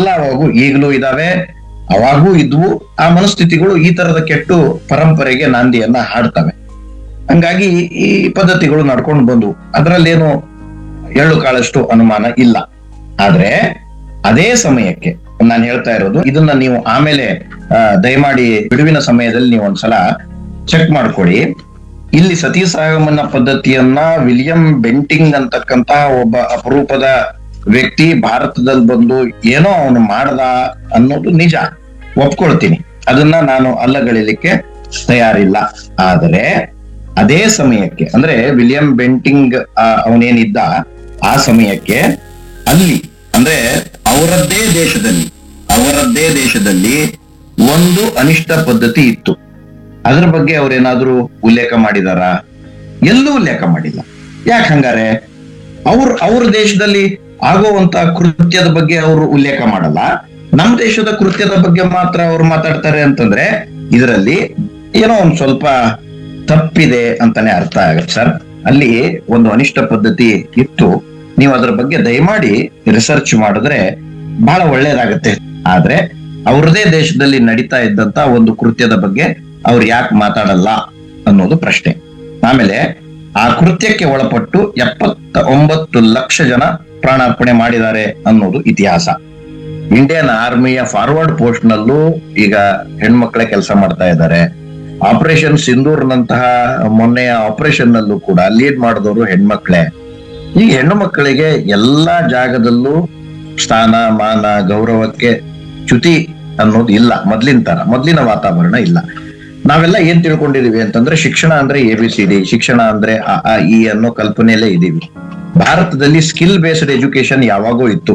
ಎಲ್ಲ ಅವಾಗೂ ಈಗಲೂ ಇದಾವೆ ಅವಾಗೂ ಇದ್ವು ಆ ಮನಸ್ಥಿತಿಗಳು ಈ ತರದ ಕೆಟ್ಟು ಪರಂಪರೆಗೆ ನಾಂದಿಯನ್ನ ಹಾಡ್ತವೆ ಹಂಗಾಗಿ ಈ ಪದ್ಧತಿಗಳು ನಡ್ಕೊಂಡು ಬಂದ್ವು ಅದರಲ್ಲೇನು ಎಳ್ಳು ಕಾಳಷ್ಟು ಅನುಮಾನ ಇಲ್ಲ ಆದ್ರೆ ಅದೇ ಸಮಯಕ್ಕೆ ನಾನು ಹೇಳ್ತಾ ಇರೋದು ಇದನ್ನ ನೀವು ಆಮೇಲೆ ಆ, ದಯಮಾಡಿ ಬಿಡುವಿನ ಸಮಯದಲ್ಲಿ ನೀವು ಒಂದ್ಸಲ ಚೆಕ್ ಮಾಡ್ಕೊಳ್ಳಿ ಇಲ್ಲಿ ಸತಿ ಸಹಗಮನ ಪದ್ಧತಿಯನ್ನ ವಿಲಿಯಂ ಬೆಂಟಿಂಗ್ ಅಂತಕ್ಕಂತ ಒಬ್ಬ ಅಪರೂಪದ ವ್ಯಕ್ತಿ ಭಾರತದಲ್ಲಿ ಬಂದು ಏನೋ ಅವನು ಮಾಡ್ದ ಅನ್ನೋದು ನಿಜ ಒಪ್ಕೊಳ್ತೀನಿ ಅದನ್ನ ನಾನು ಅಲ್ಲಗಳಿಲಿಕ್ಕೆ ತಯಾರಿಲ್ಲ ಆದರೆ ಅದೇ ಸಮಯಕ್ಕೆ ಅಂದ್ರೆ ವಿಲಿಯಂ ಬೆಂಟಿಂಗ್ ಆ, ಅವನೇನಿದ್ದ ಆ ಸಮಯಕ್ಕೆ ಅಲ್ಲಿ ಅಂದ್ರೆ ಅವರದ್ದೇ ದೇಶದಲ್ಲಿ ಅವರದ್ದೇ ದೇಶದಲ್ಲಿ ಒಂದು ಅನಿಷ್ಟ ಪದ್ಧತಿ ಇತ್ತು ಅದ್ರ ಬಗ್ಗೆ ಅವ್ರೇನಾದ್ರೂ ಉಲ್ಲೇಖ ಮಾಡಿದಾರಾ ಎಲ್ಲೂ ಉಲ್ಲೇಖ ಮಾಡಿಲ್ಲ ಯಾಕೆ ಹಂಗಾರೆ ಅವ್ರ ಅವ್ರ ದೇಶದಲ್ಲಿ ಆಗುವಂತ ಕೃತ್ಯದ ಬಗ್ಗೆ ಅವರು ಉಲ್ಲೇಖ ಮಾಡಲ್ಲ ನಮ್ಮ ದೇಶದ ಕೃತ್ಯದ ಬಗ್ಗೆ ಮಾತ್ರ ಅವ್ರು ಮಾತಾಡ್ತಾರೆ ಅಂತಂದ್ರೆ ಇದರಲ್ಲಿ ಏನೋ ಒಂದ್ ಸ್ವಲ್ಪ ತಪ್ಪಿದೆ ಅಂತಾನೆ ಅರ್ಥ ಆಗತ್ತೆ ಸರ್ ಅಲ್ಲಿ ಒಂದು ಅನಿಷ್ಟ ಪದ್ಧತಿ ಇತ್ತು ನೀವು ಅದರ ಬಗ್ಗೆ ದಯಮಾಡಿ ರಿಸರ್ಚ್ ಮಾಡಿದ್ರೆ ಬಹಳ ಒಳ್ಳೇದಾಗತ್ತೆ ಆದ್ರೆ ಅವ್ರದೇ ದೇಶದಲ್ಲಿ ನಡೀತಾ ಇದ್ದಂತ ಒಂದು ಕೃತ್ಯದ ಬಗ್ಗೆ ಅವ್ರು ಯಾಕೆ ಮಾತಾಡಲ್ಲ ಅನ್ನೋದು ಪ್ರಶ್ನೆ ಆಮೇಲೆ ಆ ಕೃತ್ಯಕ್ಕೆ ಒಳಪಟ್ಟು ಎಪ್ಪತ್ತ ಒಂಬತ್ತು ಲಕ್ಷ ಜನ ಪ್ರಾಣಾರ್ಪಣೆ ಮಾಡಿದ್ದಾರೆ ಅನ್ನೋದು ಇತಿಹಾಸ ಇಂಡಿಯನ್ ಆರ್ಮಿಯ ಫಾರ್ವರ್ಡ್ ಪೋಸ್ಟ್ ನಲ್ಲೂ ಈಗ ಹೆಣ್ಮಕ್ಳೇ ಕೆಲಸ ಮಾಡ್ತಾ ಇದ್ದಾರೆ ಆಪರೇಷನ್ ಸಿಂಧೂರ್ನಂತಹ ಮೊನ್ನೆಯ ಆಪರೇಷನ್ ನಲ್ಲೂ ಕೂಡ ಲೀಡ್ ಮಾಡಿದವರು ಹೆಣ್ಮಕ್ಳೇ ಈ ಹೆಣ್ಣು ಮಕ್ಕಳಿಗೆ ಎಲ್ಲಾ ಜಾಗದಲ್ಲೂ ಸ್ಥಾನ ಮಾನ ಗೌರವಕ್ಕೆ ಚ್ಯುತಿ ಅನ್ನೋದು ಇಲ್ಲ ಮೊದ್ಲಿನ ತರ ಮೊದ್ಲಿನ ವಾತಾವರಣ ಇಲ್ಲ ನಾವೆಲ್ಲ ಏನ್ ತಿಳ್ಕೊಂಡಿದೀವಿ ಅಂತಂದ್ರೆ ಶಿಕ್ಷಣ ಅಂದ್ರೆ ಎ ಬಿ ಸಿ ಡಿ ಶಿಕ್ಷಣ ಅಂದ್ರೆ ಅ ಆ, ಇ ಅನ್ನೋ ಕಲ್ಪನೆಯಲ್ಲೇ ಇದೀವಿ ಭಾರತದಲ್ಲಿ ಸ್ಕಿಲ್ ಬೇಸ್ಡ್ ಎಜುಕೇಶನ್ ಯಾವಾಗೂ ಇತ್ತು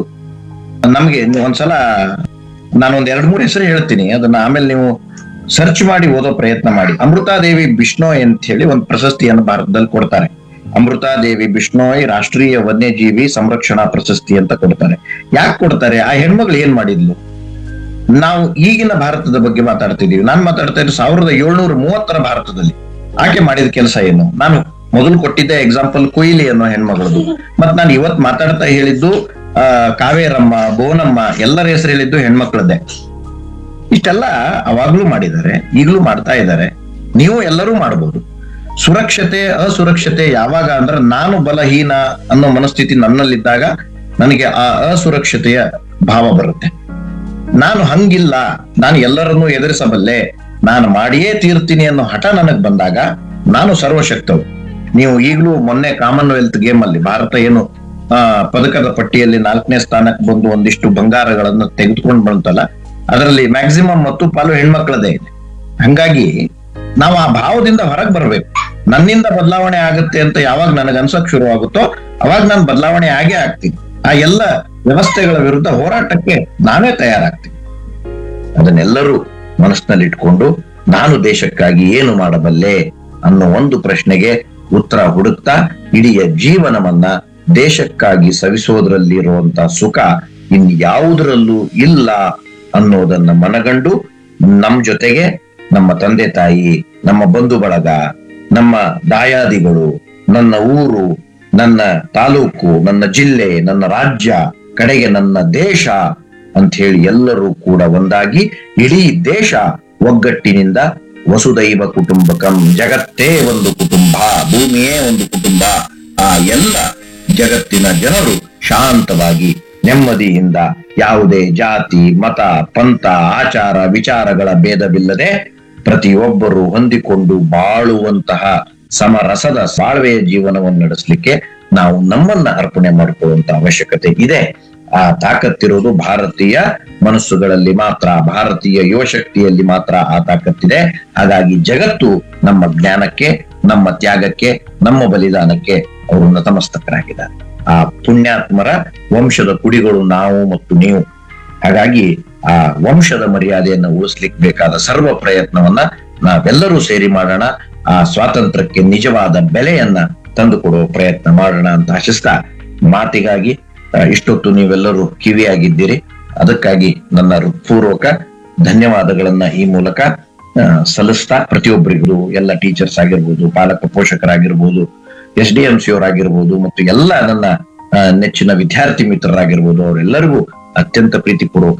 ನಮ್ಗೆ ಒಂದ್ಸಲ ನಾನೊಂದ್ ಎರಡ್ ಮೂರು ಹೆಸರು ಹೇಳ್ತೀನಿ ಅದನ್ನ ಆಮೇಲೆ ನೀವು ಸರ್ಚ್ ಮಾಡಿ ಓದೋ ಪ್ರಯತ್ನ ಮಾಡಿ ಅಮೃತಾದೇವಿ ಬಿಷ್ಣೋಯ್ ಅಂತ ಹೇಳಿ ಒಂದು ಪ್ರಶಸ್ತಿಯನ್ನು ಭಾರತದಲ್ಲಿ ಕೊಡ್ತಾರೆ ಅಮೃತಾದೇವಿ ಬಿಷ್ಣೋಯ್ ರಾಷ್ಟ್ರೀಯ ವನ್ಯಜೀವಿ ಸಂರಕ್ಷಣಾ ಪ್ರಶಸ್ತಿ ಅಂತ ಕೊಡ್ತಾರೆ ಯಾಕೆ ಕೊಡ್ತಾರೆ ಆ ಹೆಣ್ಮಗಳು ಏನ್ ಮಾಡಿದ್ಲು ನಾವು ಈಗಿನ ಭಾರತದ ಬಗ್ಗೆ ಮಾತಾಡ್ತಿದೀವಿ ನಾನು ಮಾತಾಡ್ತಾ ಇದ್ದು ಸಾವಿರದ ಏಳ್ನೂರ ಮೂವತ್ತರ ಭಾರತದಲ್ಲಿ ಆಕೆ ಮಾಡಿದ ಕೆಲಸ ಏನು ನಾನು ಮೊದಲು ಕೊಟ್ಟಿದ್ದೆ ಎಕ್ಸಾಂಪಲ್ ಕೊಯ್ಲಿ ಅನ್ನೋ ಹೆಣ್ಮಗಳದು ಮತ್ ನಾನು ಇವತ್ ಮಾತಾಡ್ತಾ ಹೇಳಿದ್ದು ಆ ಕಾವೇರಮ್ಮ ಬೋನಮ್ಮ ಎಲ್ಲರ ಹೆಸರು ಹೇಳಿದ್ದು ಹೆಣ್ಮಕ್ಳದ್ದೇ ಇಷ್ಟೆಲ್ಲ ಅವಾಗ್ಲೂ ಮಾಡಿದ್ದಾರೆ ಈಗಲೂ ಮಾಡ್ತಾ ಇದ್ದಾರೆ ನೀವು ಎಲ್ಲರೂ ಮಾಡ್ಬೋದು ಸುರಕ್ಷತೆ ಅಸುರಕ್ಷತೆ ಯಾವಾಗ ಅಂದ್ರೆ ನಾನು ಬಲಹೀನ ಅನ್ನೋ ಮನಸ್ಥಿತಿ ನನ್ನಲ್ಲಿದ್ದಾಗ ನನಗೆ ಆ ಅಸುರಕ್ಷತೆಯ ಭಾವ ಬರುತ್ತೆ ನಾನು ಹಂಗಿಲ್ಲ ನಾನು ಎಲ್ಲರನ್ನೂ ಎದುರಿಸಬಲ್ಲೆ ನಾನು ಮಾಡಿಯೇ ತೀರ್ತೀನಿ ಅನ್ನೋ ಹಠ ನನಗ್ ಬಂದಾಗ ನಾನು ಸರ್ವಶಕ್ತವು ನೀವು ಈಗಲೂ ಮೊನ್ನೆ ಕಾಮನ್ವೆಲ್ತ್ ಗೇಮ್ ಅಲ್ಲಿ ಭಾರತ ಏನು ಆ ಪದಕದ ಪಟ್ಟಿಯಲ್ಲಿ ನಾಲ್ಕನೇ ಸ್ಥಾನಕ್ಕೆ ಬಂದು ಒಂದಿಷ್ಟು ಬಂಗಾರಗಳನ್ನು ತೆಗೆದುಕೊಂಡು ಬಂತಲ್ಲ ಅದರಲ್ಲಿ ಮ್ಯಾಕ್ಸಿಮಮ್ ಮತ್ತು ಪಾಲು ಹೆಣ್ಮಕ್ಳದೇ ಇದೆ ಹಂಗಾಗಿ ನಾವು ಆ ಭಾವದಿಂದ ಹೊರಗೆ ಬರ್ಬೇಕು ನನ್ನಿಂದ ಬದಲಾವಣೆ ಆಗುತ್ತೆ ಅಂತ ಯಾವಾಗ ನನಗೆ ಅನ್ಸಕ್ ಶುರು ಆಗುತ್ತೋ ಅವಾಗ ನಾನು ಬದಲಾವಣೆ ಆಗೇ ಆಗ್ತೀನಿ ಆ ಎಲ್ಲ ವ್ಯವಸ್ಥೆಗಳ ವಿರುದ್ಧ ಹೋರಾಟಕ್ಕೆ ನಾವೇ ತಯಾರಾಗ್ತೀವಿ ಅದನ್ನೆಲ್ಲರೂ ಮನಸ್ಸಿನಲ್ಲಿ ಇಟ್ಕೊಂಡು ನಾನು ದೇಶಕ್ಕಾಗಿ ಏನು ಮಾಡಬಲ್ಲೆ ಅನ್ನೋ ಒಂದು ಪ್ರಶ್ನೆಗೆ ಉತ್ತರ ಹುಡುಕ್ತಾ ಇಡೀ ಜೀವನವನ್ನ ದೇಶಕ್ಕಾಗಿ ಸವಿಸೋದ್ರಲ್ಲಿ ಇರುವಂತ ಸುಖ ಇನ್ ಯಾವುದರಲ್ಲೂ ಇಲ್ಲ ಅನ್ನೋದನ್ನ ಮನಗಂಡು ನಮ್ ಜೊತೆಗೆ ನಮ್ಮ ತಂದೆ ತಾಯಿ ನಮ್ಮ ಬಂಧು ಬಳಗ ನಮ್ಮ ದಾಯಾದಿಗಳು ನನ್ನ ಊರು ನನ್ನ ತಾಲೂಕು ನನ್ನ ಜಿಲ್ಲೆ ನನ್ನ ರಾಜ್ಯ ಕಡೆಗೆ ನನ್ನ ದೇಶ ಅಂತ ಹೇಳಿ ಎಲ್ಲರೂ ಕೂಡ ಒಂದಾಗಿ ಇಡೀ ದೇಶ ಒಗ್ಗಟ್ಟಿನಿಂದ ವಸುದೈವ ಕುಟುಂಬಕಂ ಜಗತ್ತೇ ಒಂದು ಕುಟುಂಬ ಭೂಮಿಯೇ ಒಂದು ಕುಟುಂಬ ಆ ಎಲ್ಲ ಜಗತ್ತಿನ ಜನರು ಶಾಂತವಾಗಿ ನೆಮ್ಮದಿಯಿಂದ ಯಾವುದೇ ಜಾತಿ ಮತ ಪಂಥ ಆಚಾರ ವಿಚಾರಗಳ ಭೇದವಿಲ್ಲದೆ ಪ್ರತಿಯೊಬ್ಬರು ಹೊಂದಿಕೊಂಡು ಬಾಳುವಂತಹ ಸಮರಸದ ಬಾಳ್ವೆಯ ಜೀವನವನ್ನು ನಡೆಸಲಿಕ್ಕೆ ನಾವು ನಮ್ಮನ್ನ ಅರ್ಪಣೆ ಮಾಡಿಕೊಳ್ಳುವಂತ ಅವಶ್ಯಕತೆ ಇದೆ ಆ ತಾಕತ್ತಿರೋದು ಭಾರತೀಯ ಮನಸ್ಸುಗಳಲ್ಲಿ ಮಾತ್ರ ಭಾರತೀಯ ಯುವಶಕ್ತಿಯಲ್ಲಿ ಮಾತ್ರ ಆ ತಾಕತ್ತಿದೆ ಹಾಗಾಗಿ ಜಗತ್ತು ನಮ್ಮ ಜ್ಞಾನಕ್ಕೆ ನಮ್ಮ ತ್ಯಾಗಕ್ಕೆ ನಮ್ಮ ಬಲಿದಾನಕ್ಕೆ ಅವರು ನತಮಸ್ತಕರಾಗಿದ್ದಾರೆ ಆ ಪುಣ್ಯಾತ್ಮರ ವಂಶದ ಕುಡಿಗಳು ನಾವು ಮತ್ತು ನೀವು ಹಾಗಾಗಿ ಆ ವಂಶದ ಮರ್ಯಾದೆಯನ್ನು ಉಳಿಸ್ಲಿಕ್ಕೆ ಬೇಕಾದ ಸರ್ವ ಪ್ರಯತ್ನವನ್ನ ನಾವೆಲ್ಲರೂ ಸೇರಿ ಮಾಡೋಣ ಆ ಸ್ವಾತಂತ್ರ್ಯಕ್ಕೆ ನಿಜವಾದ ಬೆಲೆಯನ್ನ ತಂದುಕೊಡುವ ಪ್ರಯತ್ನ ಮಾಡೋಣ ಅಂತ ಆಶಿಸ್ತಾ ಮಾತಿಗಾಗಿ ಆ, ಇಷ್ಟೊತ್ತು ನೀವೆಲ್ಲರೂ ಕಿವಿಯಾಗಿದ್ದೀರಿ ಅದಕ್ಕಾಗಿ ನನ್ನ ಹೃತ್ಪೂರ್ವಕ ಧನ್ಯವಾದಗಳನ್ನ ಈ ಮೂಲಕ ಆ, ಸಲ್ಲಿಸ್ತಾ ಪ್ರತಿಯೊಬ್ಬರಿಗೂ ಎಲ್ಲ ಟೀಚರ್ಸ್ ಆಗಿರ್ಬೋದು ಪಾಲಕ ಪೋಷಕರಾಗಿರ್ಬೋದು ಎಸ್ ಡಿ ಎಂ ಸಿ ಅವರಾಗಿರ್ಬೋದು ಮತ್ತು ಎಲ್ಲ ನನ್ನ ಆ, ನೆಚ್ಚಿನ ವಿದ್ಯಾರ್ಥಿ ಮಿತ್ರರಾಗಿರ್ಬೋದು ಅವರೆಲ್ಲರಿಗೂ ಅತ್ಯಂತ ಪ್ರೀತಿಪೂರ್ವಕ